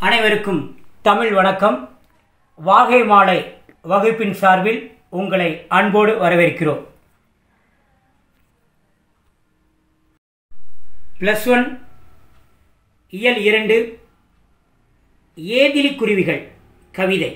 அனைவருக்கும் தமிழ் வணக்கம் வாகை மாலை வகுப்பின் சார்பில் உங்களை அன்போடு வரவேற்கிறோம் பிளஸ் ஒன் இயல் இரண்டு ஏதிலி குருவிகள் கவிதை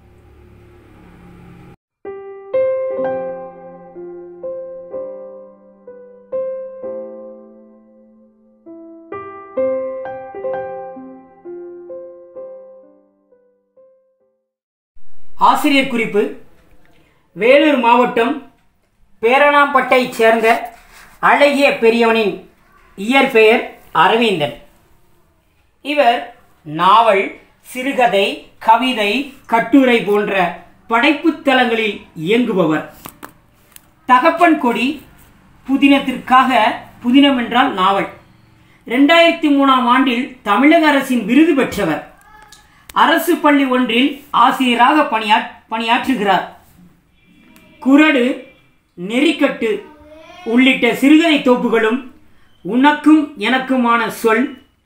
ஆசிரியர் குறிப்பு வேலூர் மாவட்டம் பேரணாம்பட்டைச் சேர்ந்த அழகிய பெரியவனின் இயற்பெயர் அரவிந்தன் இவர் நாவல் சிறுகதை கவிதை கட்டுரை போன்ற படைப்புத் தலங்களில் இயங்குபவர் தகப்பன் கொடி புதினத்திற்காக புதினம் என்றால் நாவல் ரெண்டாயிரத்தி மூணாம் ஆண்டில் தமிழக அரசின் விருது பெற்றவர் அரசு பள்ளி ஒன்றில் ஆசிரியராக பணியா பணியாற்றுகிறார் குரடு நெறிக்கட்டு உள்ளிட்ட சிறுகதை தொகுப்புகளும் உனக்கும் எனக்குமான சொல்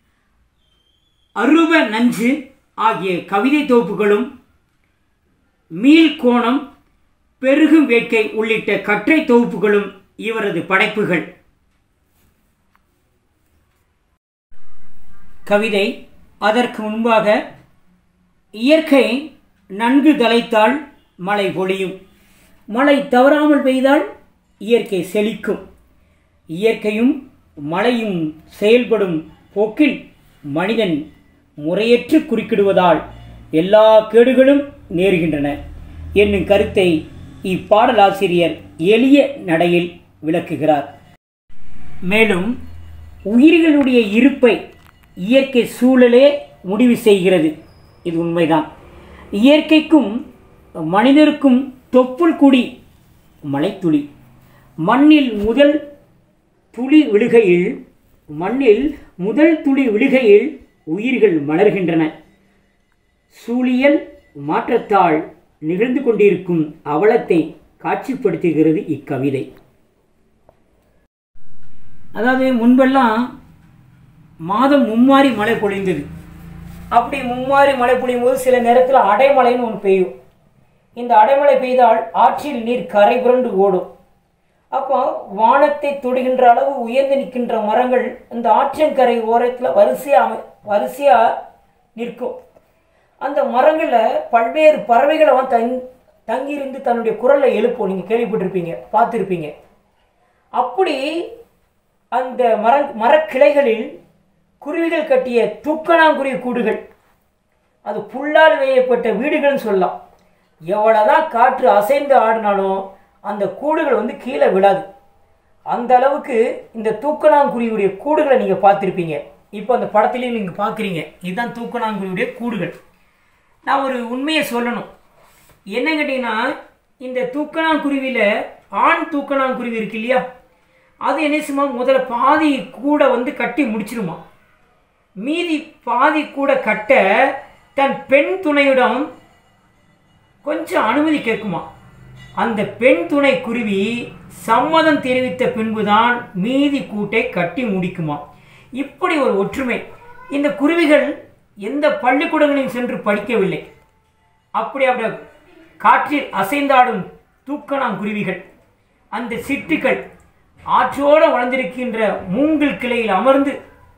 அருவ நஞ்சு ஆகிய கவிதை தொகுப்புகளும் மீள்கோணம் பெருகும் வேட்கை உள்ளிட்ட கற்றை தொகுப்புகளும் இவரது படைப்புகள் கவிதை அதற்கு முன்பாக இயற்கை நன்கு தலைத்தால் மழை பொழியும் மழை தவறாமல் பெய்தால் இயற்கை செழிக்கும் இயற்கையும் மழையும் செயல்படும் போக்கில் மனிதன் முறையற்று குறுக்கிடுவதால் எல்லா கேடுகளும் நேருகின்றன என்னும் கருத்தை இப்பாடலாசிரியர் எளிய நடையில் விளக்குகிறார் மேலும் உயிர்களுடைய இருப்பை இயற்கை சூழலே முடிவு செய்கிறது இது உண்மைதான் இயற்கைக்கும் மனிதருக்கும் தொப்புள் குடி மலைத்துளி மண்ணில் முதல் துளி விழுகையில் மண்ணில் முதல் துளி விழுகையில் உயிர்கள் மலர்கின்றன சூழியல் மாற்றத்தால் நிகழ்ந்து கொண்டிருக்கும் அவலத்தை காட்சிப்படுத்துகிறது இக்கவிதை அதாவது முன்பெல்லாம் மாதம் மும்மாரி மழை பொழிந்தது அப்படி மும்மாரி மழை பொழியும் போது சில நேரத்தில் அடைமழைன்னு ஒன்று பெய்யும் இந்த அடைமழை பெய்தால் ஆற்றில் நீர் கரை புரண்டு ஓடும் அப்போ வானத்தை தொடுகின்ற அளவு உயர்ந்து நிற்கின்ற மரங்கள் இந்த ஆற்றங்கரை ஓரத்தில் வரிசையாக வரிசையாக நிற்கும் அந்த மரங்களில் பல்வேறு பறவைகளை வந்து தங் தங்கியிருந்து தன்னுடைய குரலை எழுப்போம் நீங்கள் கேள்விப்பட்டிருப்பீங்க பார்த்துருப்பீங்க அப்படி அந்த மர மரக்கிளைகளில் குருவிகள் கட்டிய தூக்கணாங்குருவி கூடுகள் அது புல்லால் வேயப்பட்ட வீடுகள்னு சொல்லலாம் எவ்வளோதான் காற்று அசைந்து ஆடினாலும் அந்த கூடுகள் வந்து கீழே விழாது அந்த அளவுக்கு இந்த தூக்கணாங்குருவியுடைய கூடுகளை நீங்கள் பார்த்துருப்பீங்க இப்போ அந்த படத்துலேயும் நீங்கள் பார்க்குறீங்க இதுதான் தூக்கணாங்குருவியுடைய கூடுகள் நான் ஒரு உண்மையை சொல்லணும் என்ன கேட்டிங்கன்னா இந்த தூக்கணாங்குருவியில் ஆண் தூக்கணாங்குருவி இருக்கு இல்லையா அது என்ன செய்யுமா முதல்ல பாதி கூட வந்து கட்டி முடிச்சிருமா மீதி பாதி கூட கட்ட தன் பெண் துணையிடம் கொஞ்சம் அனுமதி கேட்குமா அந்த பெண் துணை குருவி சம்மதம் தெரிவித்த பின்புதான் மீதி கூட்டை கட்டி முடிக்குமா இப்படி ஒரு ஒற்றுமை இந்த குருவிகள் எந்த பள்ளிக்கூடங்களையும் சென்று படிக்கவில்லை அப்படி அப்படி காற்றில் அசைந்தாடும் தூக்கணாங்குருவிகள் அந்த சிட்டுக்கள் ஆற்றோடு வளர்ந்திருக்கின்ற மூங்கில் கிளையில் அமர்ந்து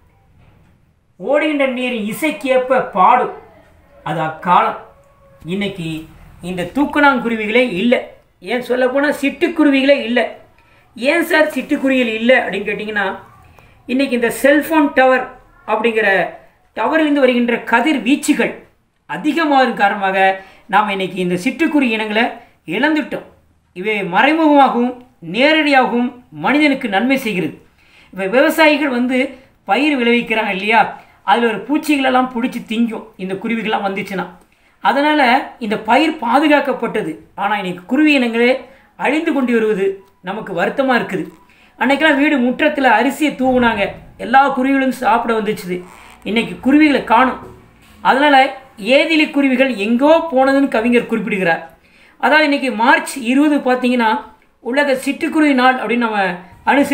ஓடுகின்ற நீரின் இசைக்கேற்ப பாடும் அது அக்காலம் இன்னைக்கு இந்த தூக்கணாங்குருவிகளே இல்லை ஏன் சொல்ல போனால் சிட்டுக்குருவிகளே இல்லை ஏன் சார் சிட்டுக்குருவிகள் இல்லை அப்படின்னு கேட்டிங்கன்னா இன்றைக்கி இந்த செல்ஃபோன் டவர் அப்படிங்கிற டவரிலிருந்து வருகின்ற கதிர் வீச்சுகள் அதிகமாகும் காரணமாக நாம் இன்றைக்கி இந்த சிட்டுக்குருவி இனங்களை இழந்துட்டோம் இவை மறைமுகமாகவும் நேரடியாகவும் மனிதனுக்கு நன்மை செய்கிறது இப்போ விவசாயிகள் வந்து பயிர் விளைவிக்கிறாங்க இல்லையா அதில் ஒரு பூச்சிகளெல்லாம் பிடிச்சி திங்கும் இந்த குருவிகள்லாம் வந்துச்சுன்னா அதனால் இந்த பயிர் பாதுகாக்கப்பட்டது ஆனால் இன்னைக்கு குருவி இனங்களே அழிந்து கொண்டு வருவது நமக்கு வருத்தமாக இருக்குது அன்னைக்கெல்லாம் வீடு முற்றத்தில் அரிசியை தூவுனாங்க எல்லா குருவிகளும் சாப்பிட வந்துச்சுது இன்னைக்கு குருவிகளை காணும் அதனால் ஏதிலி குருவிகள் எங்கோ போனதுன்னு கவிஞர் குறிப்பிடுகிறார் அதாவது இன்னைக்கு மார்ச் இருபது பார்த்தீங்கன்னா உலக சிட்டுக்குருவி நாள் அப்படின்னு நம்ம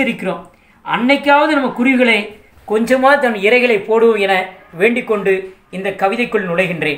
அனுசரிக்கிறோம் அன்னைக்காவது நம்ம குருவிகளை கொஞ்சமாக தன் இறைகளை போடுவோம் என வேண்டிக் கொண்டு இந்த கவிதைக்குள் நுழைகின்றேன்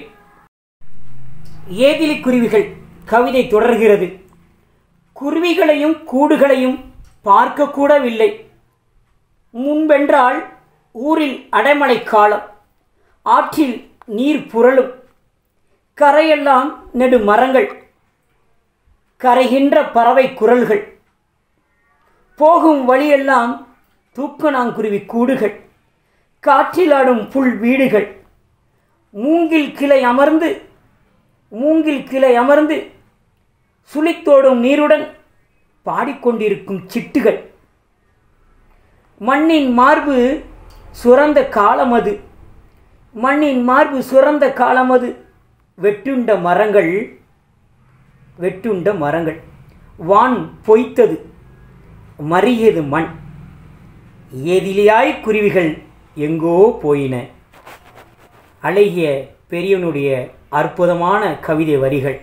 ஏதிலி குருவிகள் கவிதை தொடர்கிறது குருவிகளையும் கூடுகளையும் பார்க்கக்கூடவில்லை முன்பென்றால் ஊரில் அடைமழை காலம் ஆற்றில் நீர் புரளும் கரையெல்லாம் நெடு மரங்கள் கரைகின்ற பறவை குரல்கள் போகும் வழியெல்லாம் தூக்கணாங்குருவி கூடுகள் காற்றிலாடும் புல் வீடுகள் மூங்கில் கிளை அமர்ந்து மூங்கில் கிளை அமர்ந்து சுழித்தோடும் நீருடன் பாடிக்கொண்டிருக்கும் சிட்டுகள் மண்ணின் மார்பு சுரந்த காலம் அது மண்ணின் மார்பு சுரந்த காலம் அது வெட்டுண்ட மரங்கள் வெட்டுண்ட மரங்கள் வான் பொய்த்தது மறியது மண் ஏதிலியாய் குருவிகள் எங்கோ போயின அழகிய பெரியவனுடைய அற்புதமான கவிதை வரிகள்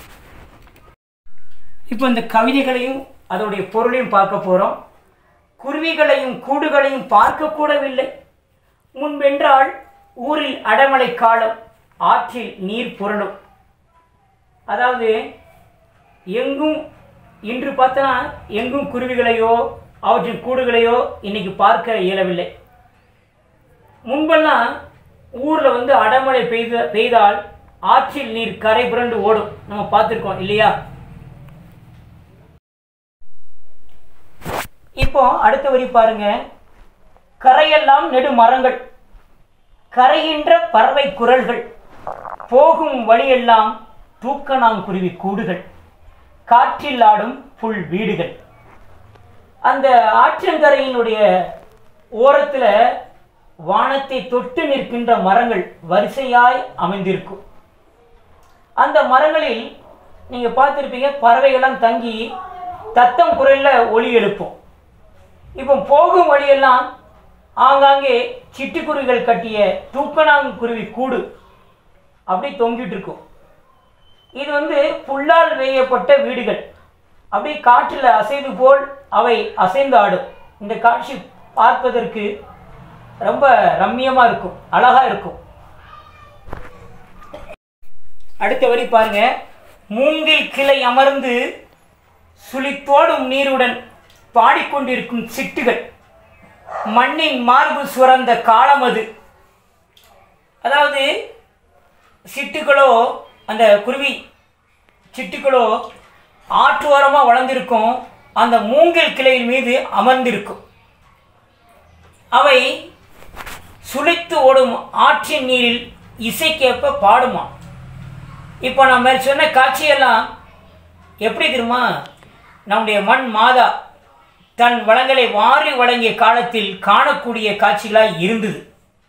இப்போ இந்த கவிதைகளையும் அதனுடைய பொருளையும் பார்க்க போகிறோம் குருவிகளையும் கூடுகளையும் பார்க்கக்கூடவில்லை முன்பென்றால் ஊரில் அடமழை காலம் ஆற்றில் நீர் புரளும் அதாவது எங்கும் இன்று பார்த்தனா எங்கும் குருவிகளையோ அவற்றின் கூடுகளையோ இன்னைக்கு பார்க்க இயலவில்லை முன்பெல்லாம் ஊரில் வந்து அடமழை பெய்த பெய்தால் ஆற்றில் நீர் கரை புரண்டு ஓடும் நம்ம பார்த்துருக்கோம் இல்லையா இப்போ அடுத்த வரி பாருங்க கரையெல்லாம் நெடு மரங்கள் கரைகின்ற பறவை குரல்கள் போகும் வழியெல்லாம் தூக்கணாங்குருவி கூடுகள் காற்றில் ஆடும் புல் வீடுகள் அந்த ஆற்றங்கரையினுடைய ஓரத்தில் வானத்தை தொட்டு நிற்கின்ற மரங்கள் வரிசையாய் அமைந்திருக்கும் அந்த மரங்களில் நீங்கள் பார்த்துருப்பீங்க பறவைகள்லாம் தங்கி தத்தம் குரலில் ஒலி எழுப்பும் இப்போ போகும் வழியெல்லாம் ஆங்காங்கே சிட்டுக்குருவிகள் கட்டிய தூக்கணாங்குருவி கூடு அப்படி தொங்கிட்டு இருக்கும் இது வந்து புல்லால் வேயப்பட்ட வீடுகள் அப்படி காற்றில் அசைது போல் அவை அசைந்து ஆடும் இந்த காட்சி பார்ப்பதற்கு ரொம்ப ரம்மியமாக இருக்கும் அழகா இருக்கும் அடுத்த வரி பாருங்க மூங்கில் கிளை அமர்ந்து சுழித்தோடும் நீருடன் பாடிக்கொண்டிருக்கும் சிட்டுகள் மண்ணின் மார்பு சுரந்த காலம் அது அதாவது சிட்டுகளோ அந்த குருவி சிட்டுகளோ ஆற்றோரமாக வளர்ந்திருக்கும் அந்த மூங்கில் கிளையின் மீது அமர்ந்திருக்கும் அவை சுழித்து ஓடும் ஆற்றின் நீரில் இசைக்கேற்ப பாடுமா இப்போ நம்ம சொன்ன காட்சியெல்லாம் எப்படி தெரியுமா நம்முடைய மண் மாதா தன் வளங்களை வாரி வழங்கிய காலத்தில் காணக்கூடிய காட்சிகளாய் இருந்தது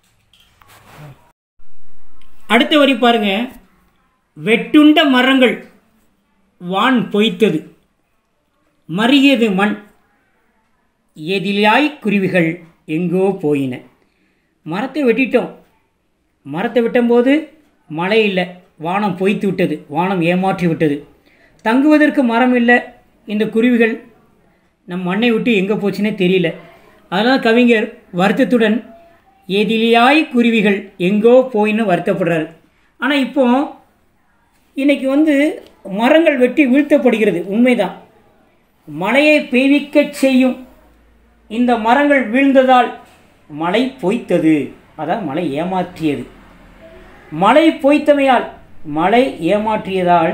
அடுத்த வரி பாருங்க வெட்டுண்ட மரங்கள் வான் பொய்த்தது மறியது மண் எதிலாய் குருவிகள் எங்கோ போயின மரத்தை வெட்டிட்டோம் மரத்தை வெட்டும்போது மழை இல்லை வானம் பொய்த்து விட்டது வானம் ஏமாற்றி விட்டது தங்குவதற்கு மரம் இல்லை இந்த குருவிகள் நம் மண்ணை விட்டு எங்கே போச்சுன்னே தெரியல அதனால் கவிஞர் வருத்தத்துடன் எதிலியாய் குருவிகள் எங்கோ போயின்னு வருத்தப்படுறாரு ஆனால் இப்போ இன்னைக்கு வந்து மரங்கள் வெட்டி வீழ்த்தப்படுகிறது உண்மைதான் மழையை பெய்விக்கச் செய்யும் இந்த மரங்கள் வீழ்ந்ததால் மழை பொய்த்தது அதான் மழை ஏமாற்றியது மழை பொய்த்தமையால் மழை ஏமாற்றியதால்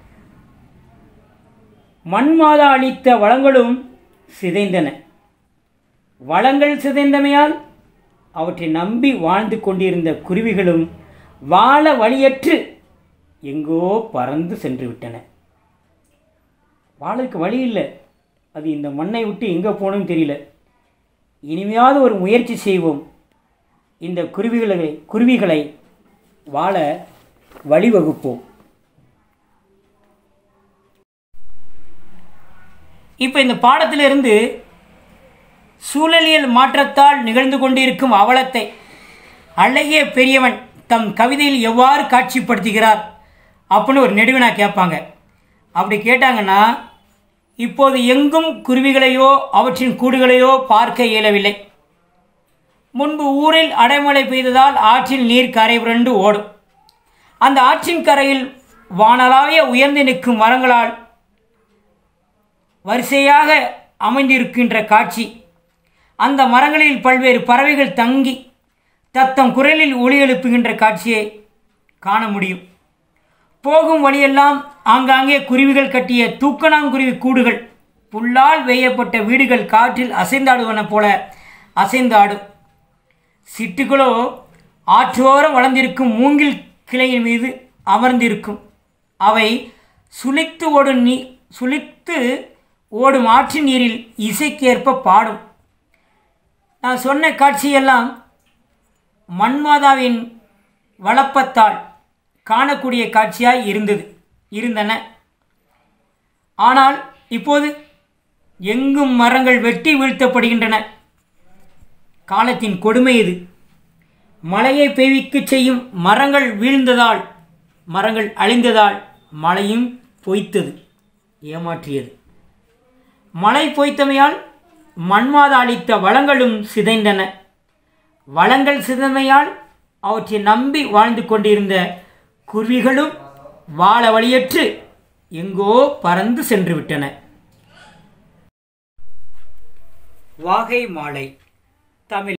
மண்மாதா அளித்த வளங்களும் சிதைந்தன வளங்கள் சிதைந்தமையால் அவற்றை நம்பி வாழ்ந்து கொண்டிருந்த குருவிகளும் வாழ வழியற்று எங்கோ பறந்து சென்று விட்டன வாழக்கு வழி இல்லை அது இந்த மண்ணை விட்டு எங்கே போகணும்னு தெரியல இனிமையாவது ஒரு முயற்சி செய்வோம் இந்த குருவிகளை குருவிகளை வாழ வழிவகுப்போம் இப்போ இந்த பாடத்திலிருந்து சூழலியல் மாற்றத்தால் நிகழ்ந்து கொண்டிருக்கும் அவலத்தை அழகிய பெரியவன் தம் கவிதையில் எவ்வாறு காட்சிப்படுத்துகிறார் அப்படின்னு ஒரு நெடுவினா கேட்பாங்க அப்படி கேட்டாங்கன்னா இப்போது எங்கும் குருவிகளையோ அவற்றின் கூடுகளையோ பார்க்க இயலவில்லை முன்பு ஊரில் அடைமழை பெய்ததால் ஆற்றில் நீர் கரை புரண்டு ஓடும் அந்த ஆற்றின் கரையில் வானளாவிய உயர்ந்து நிற்கும் மரங்களால் வரிசையாக அமைந்திருக்கின்ற காட்சி அந்த மரங்களில் பல்வேறு பறவைகள் தங்கி தத்தம் குரலில் ஒளி எழுப்புகின்ற காட்சியை காண முடியும் போகும் வழியெல்லாம் ஆங்காங்கே குருவிகள் கட்டிய தூக்கணாங்குருவி கூடுகள் புல்லால் வேயப்பட்ட வீடுகள் காற்றில் அசைந்தாடுவன போல அசைந்தாடும் சிட்டுகளோ ஆற்றோரம் வளர்ந்திருக்கும் மூங்கில் கிளையின் மீது அமர்ந்திருக்கும் அவை சுளித்து ஓடும் நீ சுளித்து ஓடும் ஆற்றின் நீரில் இசைக்கேற்ப பாடும் நான் சொன்ன காட்சியெல்லாம் மண்மாதாவின் வளப்பத்தால் காணக்கூடிய காட்சியாய் இருந்தது இருந்தன ஆனால் இப்போது எங்கும் மரங்கள் வெட்டி வீழ்த்தப்படுகின்றன காலத்தின் கொடுமை இது மழையை பெய்விக்கச் செய்யும் மரங்கள் வீழ்ந்ததால் மரங்கள் அழிந்ததால் மழையும் பொய்த்தது ஏமாற்றியது மழை பொய்த்தமையால் மண்மாதா அளித்த வளங்களும் சிதைந்தன வளங்கள் சிதைமையால் அவற்றை நம்பி வாழ்ந்து கொண்டிருந்த குருவிகளும் வாழ வழியற்று எங்கோ பறந்து சென்று விட்டன வாகை மாலை தமிழ்